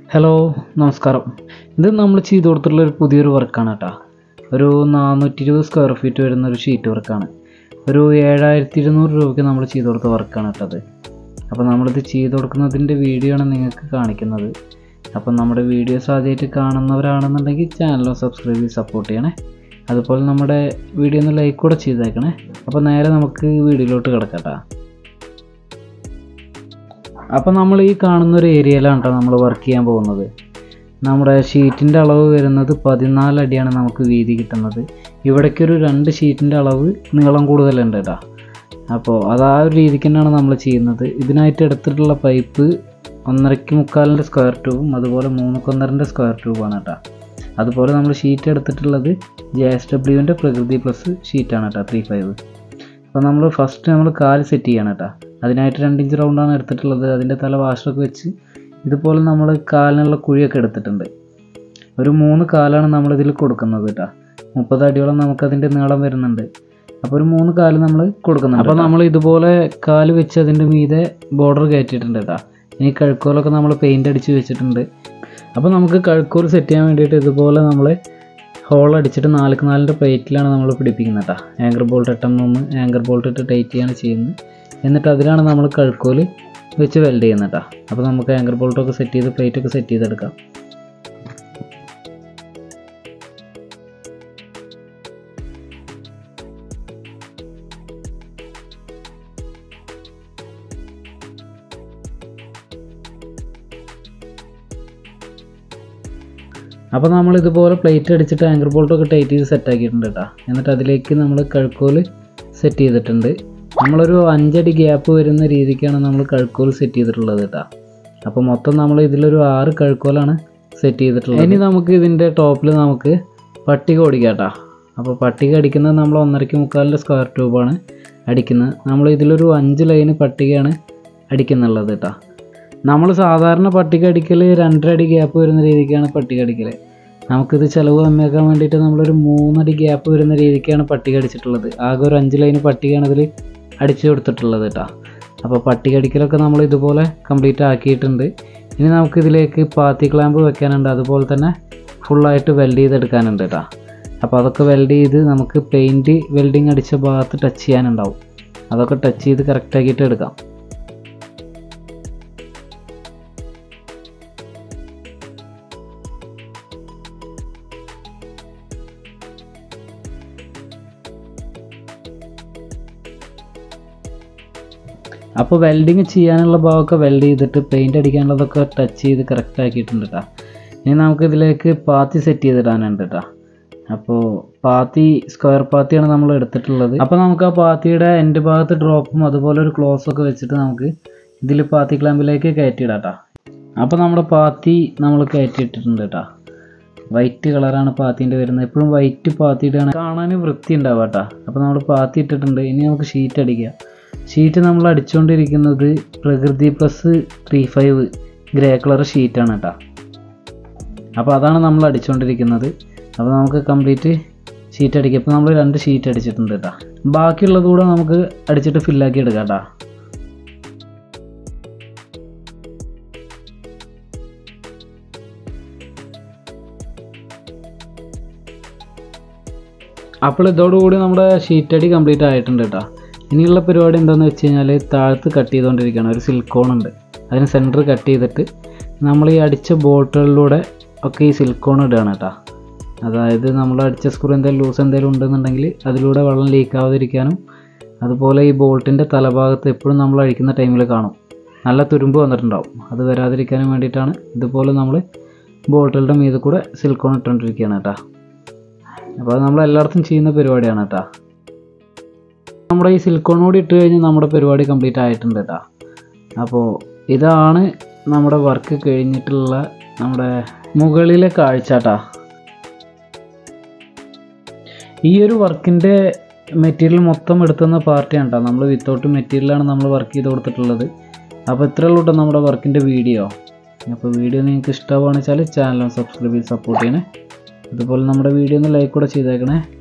hello നമസ്കാരം ഇത് നമ്മൾ ചെയ്തു കൊടുത്തിട്ടുള്ള ഒരു പുതിയൊരു വർക്കാണ് കേട്ടോ ഒരു നാനൂറ്റി ഇരുപത് സ്ക്വയർ ഫീറ്റ് വരുന്ന ഒരു ഷീറ്റ് വർക്കാണ് ഒരു ഏഴായിരത്തി ഇരുന്നൂറ് രൂപയ്ക്ക് നമ്മൾ ചെയ്തു കൊടുത്ത വർക്കാണ് കേട്ടത് അപ്പോൾ നമ്മളിത് ചെയ്തു കൊടുക്കുന്നതിൻ്റെ വീഡിയോ ആണ് നിങ്ങൾക്ക് കാണിക്കുന്നത് അപ്പം നമ്മുടെ വീഡിയോസ് ആദ്യമായിട്ട് കാണുന്നവരാണെന്നുണ്ടെങ്കിൽ ചാനൽ സബ്സ്ക്രൈബ് ചെയ്ത് സപ്പോർട്ട് ചെയ്യണേ അതുപോലെ നമ്മുടെ വീഡിയോ ഒന്ന് ലൈക്ക് കൂടെ ചെയ്തേക്കണേ അപ്പോൾ നേരെ നമുക്ക് വീഡിയോയിലോട്ട് കിടക്കാം കേട്ടോ അപ്പോൾ നമ്മൾ ഈ കാണുന്ന ഒരു ഏരിയയിലാണ് കേട്ടോ നമ്മൾ വർക്ക് ചെയ്യാൻ പോകുന്നത് നമ്മുടെ ഷീറ്റിൻ്റെ അളവ് വരുന്നത് പതിനാല് അടിയാണ് നമുക്ക് വീതി കിട്ടുന്നത് ഇവിടേക്കൊരു രണ്ട് ഷീറ്റിൻ്റെ അളവ് നീളം കൂടുതലുണ്ട് കേട്ടോ അപ്പോൾ അത് ആ ഒരു രീതിക്ക് തന്നെയാണ് നമ്മൾ ചെയ്യുന്നത് ഇതിനായിട്ട് എടുത്തിട്ടുള്ള പൈപ്പ് ഒന്നരയ്ക്ക് മുക്കാലിൻ്റെ സ്ക്വയർ ട്യൂബും അതുപോലെ മൂന്നുക്കൊന്നരൻ്റെ സ്ക്വയർ ട്യൂബാണ് കേട്ടോ അതുപോലെ നമ്മൾ ഷീറ്റ് എടുത്തിട്ടുള്ളത് ജെ എസ് ഡബ്ല്യുവിൻ്റെ പ്രകൃതി പ്ലസ് ഷീറ്റാണ് കേട്ടോ ത്രീ ഫൈവ് അപ്പോൾ നമ്മൾ ഫസ്റ്റ് നമ്മൾ കാല് സെറ്റ് ചെയ്യണം കേട്ടോ അതിനായിട്ട് രണ്ട് ഇഞ്ച് റൗണ്ടാണ് എടുത്തിട്ടുള്ളത് അതിൻ്റെ തല വാഷറൊക്കെ വെച്ച് ഇതുപോലെ നമ്മൾ കാലിനുള്ള കുഴിയൊക്കെ എടുത്തിട്ടുണ്ട് ഒരു മൂന്ന് കാലാണ് നമ്മളിതിൽ കൊടുക്കുന്നത് കേട്ടോ മുപ്പത് അടിയോളം നമുക്കതിൻ്റെ നീളം വരുന്നുണ്ട് അപ്പോൾ ഒരു മൂന്ന് കാല് നമ്മൾ കൊടുക്കുന്നുണ്ട് അപ്പോൾ നമ്മൾ ഇതുപോലെ കാല് വെച്ച് അതിൻ്റെ മീതെ ബോർഡർ കയറ്റിയിട്ടുണ്ട് കേട്ടോ ഇനി കഴുക്കോലൊക്കെ നമ്മൾ പെയിൻ്റ് അടിച്ച് വെച്ചിട്ടുണ്ട് അപ്പോൾ നമുക്ക് കഴുക്കോൽ സെറ്റ് ചെയ്യാൻ വേണ്ടിയിട്ട് ഇതുപോലെ നമ്മൾ ഹോൾ അടിച്ചിട്ട് നാലുക്ക് നാലിൻ്റെ പ്ലേറ്റിലാണ് നമ്മൾ പിടിപ്പിക്കുന്നത് കേട്ടോ ആങ്കർ ബോൾട്ട് ഇട്ടെന്നൊന്ന് ആങ്കർ ബോൾട്ട് ഇട്ട് ടൈറ്റ് ചെയ്യാണ് ചെയ്യുന്നത് എന്നിട്ട് അതിലാണ് നമ്മൾ കഴുക്കോൽ വെച്ച് വെൽഡ് ചെയ്യുന്നത് കേട്ടോ അപ്പോൾ നമുക്ക് ആങ്കർ ബോൾട്ടൊക്കെ സെറ്റ് ചെയ്ത് പ്ലേറ്റൊക്കെ സെറ്റ് ചെയ്തെടുക്കാം അപ്പോൾ നമ്മൾ ഇതുപോലെ പ്ലേറ്റ് അടിച്ചിട്ട് ആങ്കർ ബോൾട്ടൊക്കെ ടൈറ്റ് ചെയ്ത് സെറ്റ് ആക്കിയിട്ടുണ്ട് കേട്ടോ എന്നിട്ട് അതിലേക്ക് നമ്മൾ കഴുക്കോൽ സെറ്റ് ചെയ്തിട്ടുണ്ട് നമ്മളൊരു അഞ്ചടി ഗ്യാപ്പ് വരുന്ന രീതിക്കാണ് നമ്മൾ കഴുക്കോൽ സെറ്റ് ചെയ്തിട്ടുള്ളത് കേട്ടോ അപ്പോൾ മൊത്തം നമ്മൾ ഇതിലൊരു ആറ് കഴുക്കോലാണ് സെറ്റ് ചെയ്തിട്ടുള്ളത് ഇനി നമുക്ക് ഇതിൻ്റെ ടോപ്പിൽ നമുക്ക് പട്ടിക ഓടിക്കാം കേട്ടോ അപ്പോൾ പട്ടിക അടിക്കുന്നത് നമ്മൾ ഒന്നരയ്ക്ക് മുക്കാലിൻ്റെ സ്ക്വയർ ട്യൂബാണ് അടിക്കുന്നത് നമ്മൾ ഇതിലൊരു അഞ്ച് ലൈന് പട്ടികയാണ് അടിക്കുന്നുള്ളത് കേട്ടോ നമ്മൾ സാധാരണ പട്ടിക അടിക്കൽ രണ്ടര അടി ഗ്യാപ്പ് വരുന്ന രീതിക്കാണ് പട്ടിക അടിക്കൽ നമുക്കിത് ചിലവ് കമ്മിയാക്കാൻ വേണ്ടിയിട്ട് നമ്മളൊരു മൂന്നടി ഗ്യാപ്പ് വരുന്ന രീതിക്കാണ് പട്ടിക അടിച്ചിട്ടുള്ളത് ആകെ ഒരു അഞ്ച് ലൈന് പട്ടികയാണ് ഇതിൽ അടിച്ചു കൊടുത്തിട്ടുള്ളത് കേട്ടോ അപ്പോൾ പട്ടിക അടിക്കലൊക്കെ നമ്മൾ ഇതുപോലെ കംപ്ലീറ്റ് ആക്കിയിട്ടുണ്ട് ഇനി നമുക്കിതിലേക്ക് പാത്തി ക്ലാമ്പ് വെക്കാനുണ്ട് അതുപോലെ തന്നെ ഫുള്ളായിട്ട് വെൽഡ് ചെയ്തെടുക്കാനുണ്ട് കേട്ടോ അപ്പോൾ അതൊക്കെ വെൽഡ് ചെയ്ത് നമുക്ക് പെയിൻറ്റ് വെൽഡിങ് അടിച്ച ഭാഗത്ത് ടച്ച് ചെയ്യാനുണ്ടാവും അതൊക്കെ ടച്ച് ചെയ്ത് കറക്റ്റാക്കിയിട്ട് എടുക്കാം അപ്പോൾ വെൽഡിങ് ചെയ്യാനുള്ള ഭാഗമൊക്കെ വെൽഡ് ചെയ്തിട്ട് പെയിൻ്റ് അടിക്കാനുള്ളതൊക്കെ ടച്ച് ചെയ്ത് കറക്റ്റ് ആക്കിയിട്ടുണ്ട് കേട്ടോ ഇനി നമുക്ക് ഇതിലേക്ക് പാത്തി സെറ്റ് ചെയ്തിടാനുണ്ട് കേട്ടോ അപ്പോൾ പാത്തി സ്ക്വയർ പാത്തിയാണ് നമ്മൾ എടുത്തിട്ടുള്ളത് അപ്പോൾ നമുക്ക് ആ പാത്തിയുടെ എൻ്റെ ഭാഗത്ത് ഡ്രോപ്പും അതുപോലെ ഒരു ക്ലോസ് ഒക്കെ വെച്ചിട്ട് നമുക്ക് ഇതിൽ പാത്തി ക്ലാമ്പിലേക്ക് കയറ്റിയിടാം കേട്ടോ അപ്പോൾ നമ്മുടെ പാത്തി നമ്മൾ കയറ്റിയിട്ടിട്ടുണ്ട് കേട്ടോ വൈറ്റ് കളറാണ് പാത്തിൻ്റെ വരുന്നത് എപ്പോഴും വൈറ്റ് പാത്തി ഇടുകയാണ് കാണാൻ വൃത്തി ഉണ്ടാവുക കേട്ടോ അപ്പോൾ നമ്മൾ പാത്തി ഇട്ടിട്ടുണ്ട് ഇനി നമുക്ക് ഷീറ്റ് അടിക്കാം ഷീറ്റ് നമ്മൾ അടിച്ചുകൊണ്ടിരിക്കുന്നത് Prakriti plus three five grey colour ഷീറ്റാണ് കേട്ടോ അപ്പോൾ അതാണ് നമ്മൾ അടിച്ചുകൊണ്ടിരിക്കുന്നത് അപ്പോൾ നമുക്ക് കംപ്ലീറ്റ് ഷീറ്റ് അടിക്കാം ഇപ്പോൾ നമ്മൾ രണ്ട് ഷീറ്റ് അടിച്ചിട്ടുണ്ട് കേട്ടോ ബാക്കിയുള്ളത് കൂടെ നമുക്ക് അടിച്ചിട്ട് ഫില്ലാക്കി എടുക്കാം കേട്ടോ അപ്പോൾ ഇതോടുകൂടി നമ്മുടെ ഷീറ്റ് അടി കംപ്ലീറ്റ് ആയിട്ടുണ്ട് കേട്ടോ ഇനിയുള്ള പരിപാടി എന്താണെന്ന് വെച്ച് കഴിഞ്ഞാൽ താഴത്ത് കട്ട് ചെയ്തുകൊണ്ടിരിക്കുകയാണ് ഒരു സിലിക്കോൺ ഉണ്ട് അതിന് സെൻറ്റർ കട്ട് ചെയ്തിട്ട് നമ്മൾ ഈ അടിച്ച ബോട്ടുകളിലൂടെ ഒക്കെ ഈ സിലിക്കോൺ ഇടുകയാണ് കേട്ടോ അതായത് നമ്മൾ അടിച്ച സ്ക്രൂ എന്തെങ്കിലും ലൂസ് എന്തെങ്കിലും ഉണ്ടെന്നുണ്ടെങ്കിൽ അതിലൂടെ വെള്ളം ലീക്ക് ആവാതിരിക്കാനും അതുപോലെ ഈ ബോൾട്ടിൻ്റെ തലഭാഗത്ത് എപ്പോഴും നമ്മൾ അഴിക്കുന്ന ടൈമിൽ കാണും നല്ല തുരുമ്പ് വന്നിട്ടുണ്ടാവും അത് വരാതിരിക്കാനും വേണ്ടിയിട്ടാണ് ഇതുപോലെ നമ്മൾ ബോട്ടുകളുടെ മീതെ കൂടെ സിലിക്കോൺ ഇട്ടുകൊണ്ടിരിക്കുകയാണ് കേട്ടോ അപ്പോൾ അത് നമ്മൾ എല്ലായിടത്തും ചെയ്യുന്ന പരിപാടിയാണ് കേട്ടോ നമ്മുടെ ഈ സിലിക്കോൺ കൂടി ഇട്ട് കഴിഞ്ഞാൽ നമ്മുടെ പരിപാടി കംപ്ലീറ്റ് ആയിട്ടുണ്ട് കേട്ടോ അപ്പോൾ ഇതാണ് നമ്മുടെ വർക്ക് കഴിഞ്ഞിട്ടുള്ള നമ്മുടെ മുകളിലെ കാഴ്ച കേട്ടോ ഈ ഒരു വർക്കിൻ്റെ മെറ്റീരിയൽ മൊത്തം എടുത്തുന്ന പാർട്ടിയാണ് കേട്ടോ നമ്മൾ വിത്തൗട്ട് മെറ്റീരിയലാണ് നമ്മൾ വർക്ക് ചെയ്ത് കൊടുത്തിട്ടുള്ളത് അപ്പോൾ ഇത്രയേ ഉള്ളൂ കേട്ടോ നമ്മുടെ വർക്കിൻ്റെ വീഡിയോ അപ്പോൾ വീഡിയോ നിങ്ങൾക്ക് ഇഷ്ടമാണെന്ന് വെച്ചാൽ ചാനൽ സബ്സ്ക്രൈബ് ചെയ്ത് സപ്പോർട്ട് ചെയ്യണേ അതുപോലെ നമ്മുടെ വീഡിയോ ഒന്ന് ലൈക്ക് കൂടെ ചെയ്തേക്കണേ